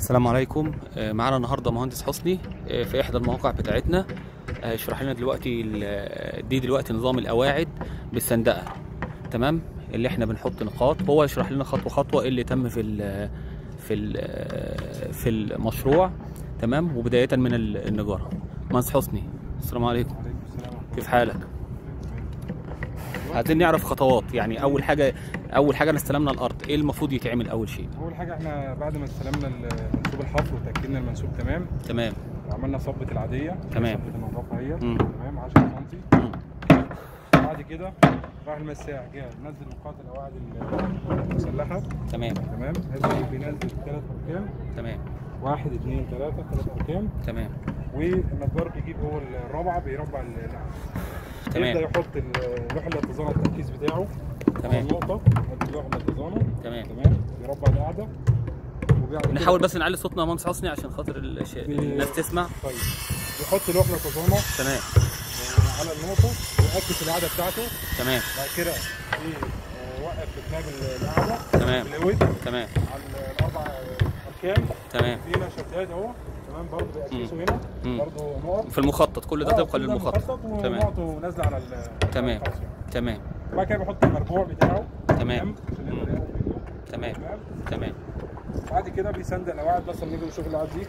السلام عليكم آه، معانا النهارده مهندس حسني آه، في احدى المواقع بتاعتنا آه، يشرح لنا دلوقتي ال- دي دلوقتي نظام القواعد بالسندقه تمام اللي احنا بنحط نقاط هو يشرح لنا خطوه خطوه ايه اللي تم في ال في ال في المشروع تمام وبدايه من ال- النجاره مهندس حسني السلام عليكم عليكم السلام كيف حالك عايزين نعرف خطوات يعني اول حاجه اول حاجه استلمنا الارض ايه المفروض يتعمل اول شيء اول حاجه احنا بعد ما استلمنا منسوب الحفر وتاكدنا المنسوب تمام تمام وعملنا صبة العاديه تمام. صبة النظافه هي مم. تمام 10 سم مم. بعد كده راح المساح جه نزل نقاط القواعد المسلحه تمام تمام هذا بينزل ثلاث ارقام تمام واحد اثنين ثلاثه ثلاث ارقام تمام والنجار بيجيب هو الرابعه بيربع اللعب تمام. يبدا يحط ال- لوح الاتزان التركيز بتاعه تمام. على النقطه ادي لوح الاتزان تمام تمام بيربع القاعده وبيعمل كده نحاول بس نعلي صوتنا يا مهندس حسني عشان خاطر الأش- الناس تسمع طيب يحط لوح الاتزان تمام على النقطه ويعكس القاعده بتاعته تمام بعد كده ايه آه، وقف بجناب القاعده تمام بالود تمام على الاربع اركان تمام في هنا شداد اهو تمام برضه بيعكسوا هنا مم. برضه نقط في المخطط كل ده آه، طبقا كل ده للمخطط تمام ونقطه نازله على ال- تمام. على الخصم. تمام بعد كده بيحط المربوع بتاعه تمام. عشان مم. يقدر يقوم منه. تمام تمام تمام بعد كده بيسندق القواعد مثلا نيجي نشوف القواعد دي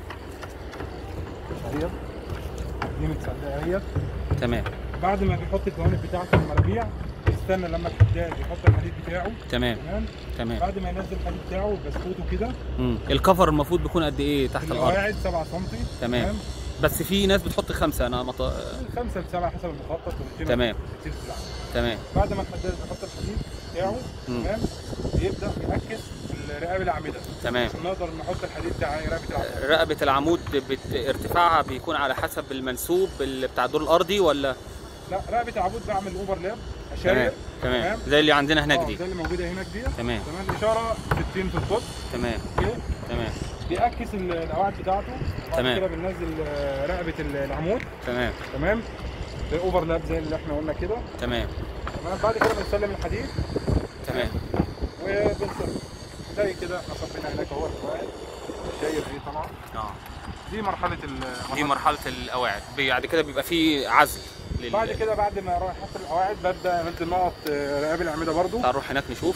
اهي دي متصدقه اهي تمام بعد ما بيحط الجوانب بتاعته المرابيع يستنى لما الحداد يحط الحديد بتاعه تمام تمام تمام بعد ما ينزل الحديد بتاعه بسكوته كده مم. الكفر المفروض بيكون قد ايه تحت الارض القواعد 7 سم تمام. بس في ناس بتحط خمسة انا مط... 5 ل 7 حسب المخطط والدنيا تمام. كتير في العالم. تمام بعد ما الحداد بيحط الحديد بتاعه مم. تمام يبدا يركز في رقاب الاعمده تمام عشان نقدر نحط الحديد بتاع رقبه العمود رقبة العمود بت... ارتفاعها بيكون على حسب المنسوب ال- بتاع الدور الارضي ولا لا رقبه العمود بعمل اوفرلاب تمام اشاير تمام زي اللي عندنا هناك آه، دي زي اللي موجوده هناك دي تمام تمام الاشاره 60 في القطر تمام اوكي تمام بيعكس ال- القواعد بتاعته بعد تمام. كده بننزل آه، رقبه ال- العمود تمام تمام باوفرلاب زي اللي احنا قلنا كده تمام تمام بعد كده بنسلم الحديد تمام وبنصب زي كده احنا صبينا هناك اهو القواعد الشاير دي طبعا اه دي مرحله ال دي مرحلة القواعد بعد كده بيبقى في عزل لل... بعد كده بعد ما اروح احط القواعد ببدا انزل نقط آه، رقاب الاعمده برضو تعال نروح هناك نشوف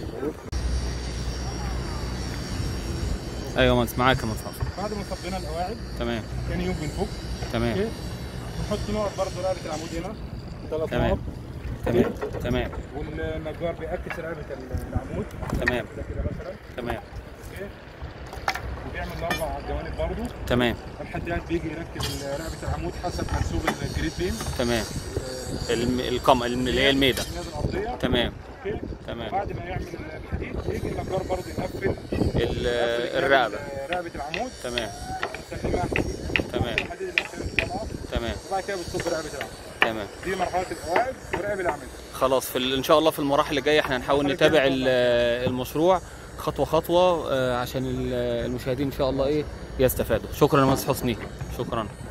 ايوه مهندس معاك يا مهندس حسن. بعد ما صبينا القواعد تمام تاني يوم بنفك تمام اوكي نحط نقط برضو رقبه العمود هنا ثلاث تمام. نقط تمام تمام والنجار بيعكس رقبه العمود تمام كده كده مثلا تمام اوكي وبيعمل الاربع على الجوانب برضو تمام الحداد بيجي يركز رقبه العمود حسب منسوب الجريد بيم تمام الم... القم الم- اللي هي الميدة النازل الارضيه تمام اوكي تمام بعد ما يعمل الحديد يجي النجار برضو يقفل ال... يقفل الرقبة رقبه العمود تمام يسلمها حديد تمام الحديد اللي بيسلم طبعا تمام وبعد كده بتصب رقبه العمود تمام دي مرحله القواعد ورقب الاعمده خلاص في ال... ان شاء الله في المراحل اللي جايه احنا هنحاول المرحلة نتابع الجاية ال- المشروع خطوه خطوه آه، عشان ال- المشاهدين ان شاء الله ايه يستفادوا شكرا يا مهندس حسني شكرا